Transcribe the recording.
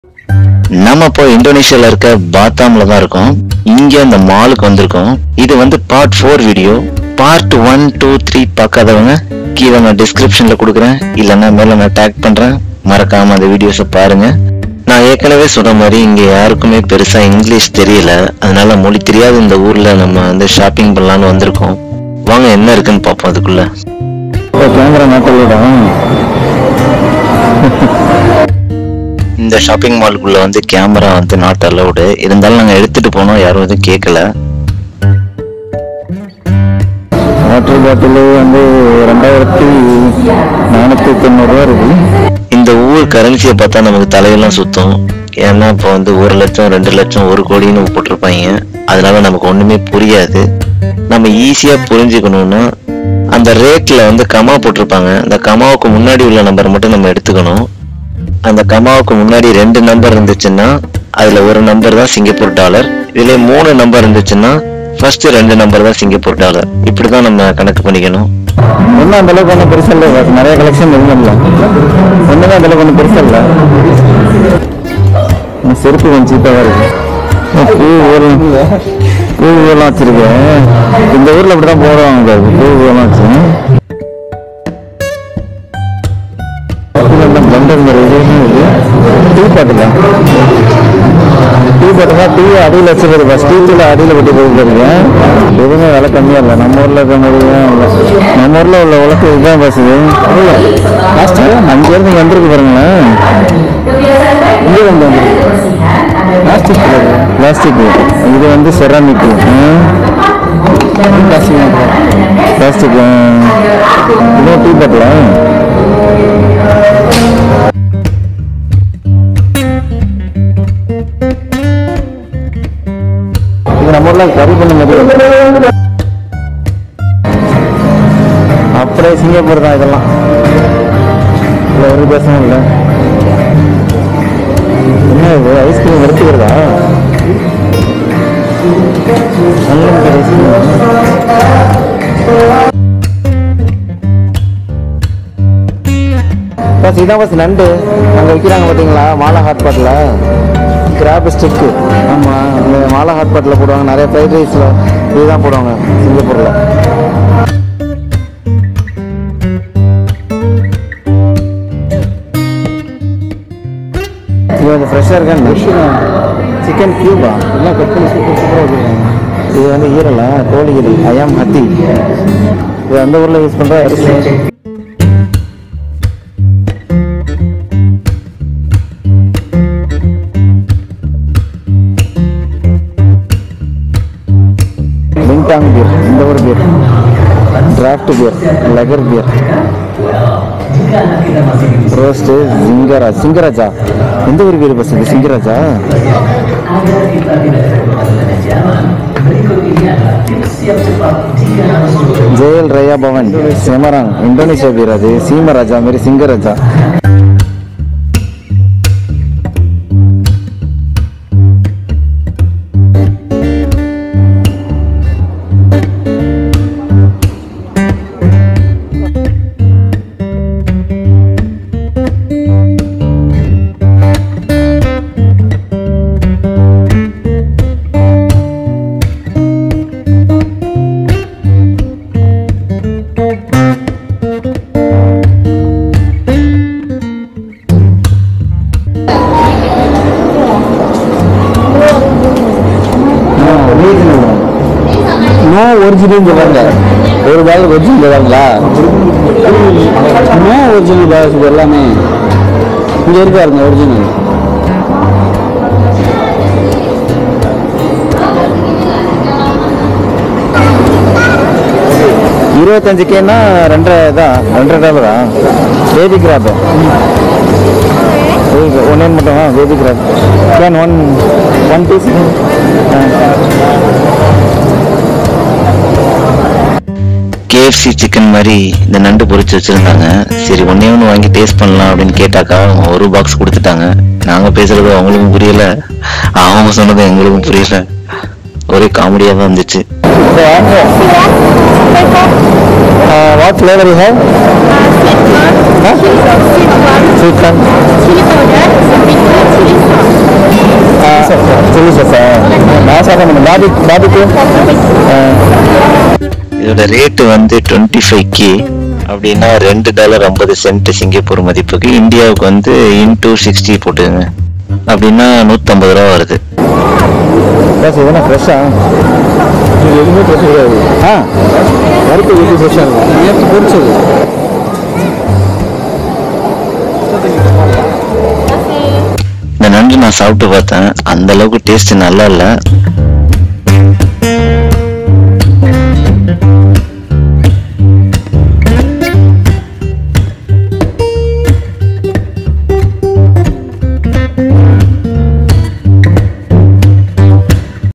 நம்ம இப்போ இந்தோனேஷியால இருக்க பாத்தாம்ல தான் இருக்கோம் இங்க இந்த மாலுக்கு வந்திருக்கோம் இது வந்து part four video part one two three பார்க்காதவங்க கீழே நான் டிஸ்கிரிப்ஷன்ல கொடுக்குறேன் இல்லைன்னா மேல நான் டேக் பண்றேன் மறக்காம அந்த வீடியோஸை பாருங்க நான் ஏற்கனவே சொன்ன மாதிரி இங்க யாருக்குமே பெருசா இங்கிலீஷ் தெரியல அதனால மொழி தெரியாத இந்த ஊர்ல நம்ம வந்து ஷாப்பிங் பண்ணலாம்னு வந்திருக்கோம் வாங்க என்ன இருக்குன்னு பார்ப்போம் அதுக்குள்ள கேமரா நாட்டலிடம் இந்த ஷாப்பிங் மாலுக்குள்ள வந்து கேமரா வந்து நாட் அலௌடு இருந்தாலும் நாங்க எடுத்துட்டு போனோம் யாரும் எதுவும் கேட்கல வாட்டர் பாட்டில் வந்து ரெண்டாயிரத்தி நானூற்றி தொண்ணூறுரூவா இருக்கு இந்த ஊர் கரன்சியை பார்த்தா நமக்கு தலையெல்லாம் சுத்தும் ஏன்னா இப்போ வந்து ஒரு லட்சம் ரெண்டு லட்சம் ஒரு கோடின்னு போட்டிருப்பாங்க அதனால நமக்கு ஒண்ணுமே புரியாது நம்ம ஈஸியா புரிஞ்சுக்கணும்னா அந்த ரேட்ல வந்து கமா போட்டிருப்பாங்க அந்த கமாவுக்கு முன்னாடி உள்ள நம்பர் மட்டும் நம்ம எடுத்துக்கணும் அந்த கமாவுக்கு முன்னாடி ரெண்டு நம்பர் இருந்துச்சுன்னா அதுல ஒரு நம்பர் தான் சிங்கப்பூர் டாலர் இதுல மூணு நம்பர் இருந்துச்சுன்னா ஃபர்ஸ்ட் ரெண்டு நம்பர் தான் சிங்கப்பூர் டாலர் இப்படிதான் நம்ம கணக்கு பண்ணிக்கணும் ஒன்றும் அந்த அளவுக்கு ஒன்றும் பெருசா இல்லை பாஸ். நிறைய கலெக்ஷன் இருக்குல்ல ஒன்று தான் அந்த அளவுக்கு ஒன்றும் பெருசா இல்லை இந்த செருப்பு கொஞ்சம் சீப்பாக இருக்கு பூ ஊர் பூ ஊர்லாம் வச்சிருக்கேன் இந்த ஊரில் இப்படி தான் போடுவாங்க பாரு. பூ ஊர்லாம் வச்சு பிளண்டர் மாதிரி tea bottle tea bottle tea அடியில் வச்சுருது ஃபஸ்ட் டீ தூள் அடியில் விட்டு போயிருக்கீங்க எதுவுமே விலை கம்மியாக இல்லை நம்ம ஊரில் இருக்க மாதிரியும் இல்லை நம்ம ஊரில் உள்ள உலக இதுதான் பேசுது அங்கேருந்து இங்கே வந்திருக்கு பாருங்களேன் இங்கே வந்து பிளாஸ்டிக் பிளாஸ்டிக் இது வந்து செராமிக் பிளாஸ்டிக் இதுவும் டீ பாட்டில் இது நம்ம ஊர்ல கறி பண்ண மாதிரி அப்படியே சிங்கப்பூர் தான் இதெல்லாம் இல்லை ஒரு பேசவும் இல்லை என்ன இது ஐஸ்கிரீம் எடுத்துக்கிறதா அன்லிமிட்டட் ஐஸ்கிரீம் பஸ் இதான் பஸ் நண்டு அங்கே விற்கிறாங்க பார்த்தீங்களா mala hot bottle grab stick ஆமாம் இந்த மாலா ஹாட் பாட்டில் போடுவாங்க நிறைய ஃப்ரைட் ரைஸில் இதுதான் போடுவாங்க சிங்கப்பூரில் இது வந்து ஃப்ரெஷ்ஷாக இருக்கான்னு சிக்கன் கியூபா எல்லாம் கட் பண்ணி சூப்பர் சூப்பராக வச்சுருக்காங்க இது வந்து ஈரலா கோழி இது அயாம் ஹத்தி இது அந்த ஊரில் யூஸ் பண்ணுற அரிசி பிங்டாங் பியர் இந்த ஒரு beer draft beer lager beer roast Singaraja Singaraja எந்த ஒரு பியர் பஸ் இது சிங்கராஜா ஜெயல் ரயா பவன் செமராங் இந்தோனேஷியா பியர் அது சீமராஜா மாரி சிங்கராஜா நோ ஒரிஜினல் சொல்றாங்க ஒரு பேக் ஒரிஜினல் சொல்றாங்களா நோ ஒரிஜினல் பேக்ஸ் இது எல்லாமே இங்க இருக்காருங்க ஒரிஜினல் இருபத்தஞ்சு கேனா ரெண்டரை தான் ரெண்டரை டாலரா பேபி கிராப் ஒன் ஒன் மட்டும் baby crab can one one piece KFC chicken மாதிரி இந்த நண்டு பொரிச்சு வச்சிருந்தாங்க சரி ஒன்னே ஒன்று வாங்கி டேஸ்ட் பண்ணலாம் அப்படின்னு கேட்டாக்கா அவங்க ஒரு பாக்ஸ் கொடுத்துட்டாங்க நாங்க பேசுறது அவங்களுக்கும் புரியல அவங்க சொன்னது எங்களுக்கும் புரியல ஒரே காமெடியா தான் இருந்துச்சு இந்த வாங்க what flavour you have sweet corn chilli சாஸா நான் சாப்பிட பாபி பாபிக்கு இதோட ரேட்டு வந்து டுவெண்ட்டி ஃபைவ் கே அப்படின்னா ரெண்டு டாலர் ஐம்பது சென்ட் சிங்கப்பூர் மதிப்புக்கு இந்தியாவுக்கு வந்து இன்டூ சிக்ஸ்டி போட்டுங்க அப்படின்னா நூற்றம்பது ரூபா வருது பாஸ் இதெல்லாம் ஃப்ரெஷ்ஷா இது எதுவுமே ஃப்ரெஷ் கிடையாது ஆ வறுத்து எப்படி ஃப்ரெஷ்ஷாக இருக்கும் நேற்று பொரிச்சது இந்த நண்டு நான் சாப்பிட்டு பார்த்தேன் அந்த அளவுக்கு டேஸ்ட் நல்லா இல்லை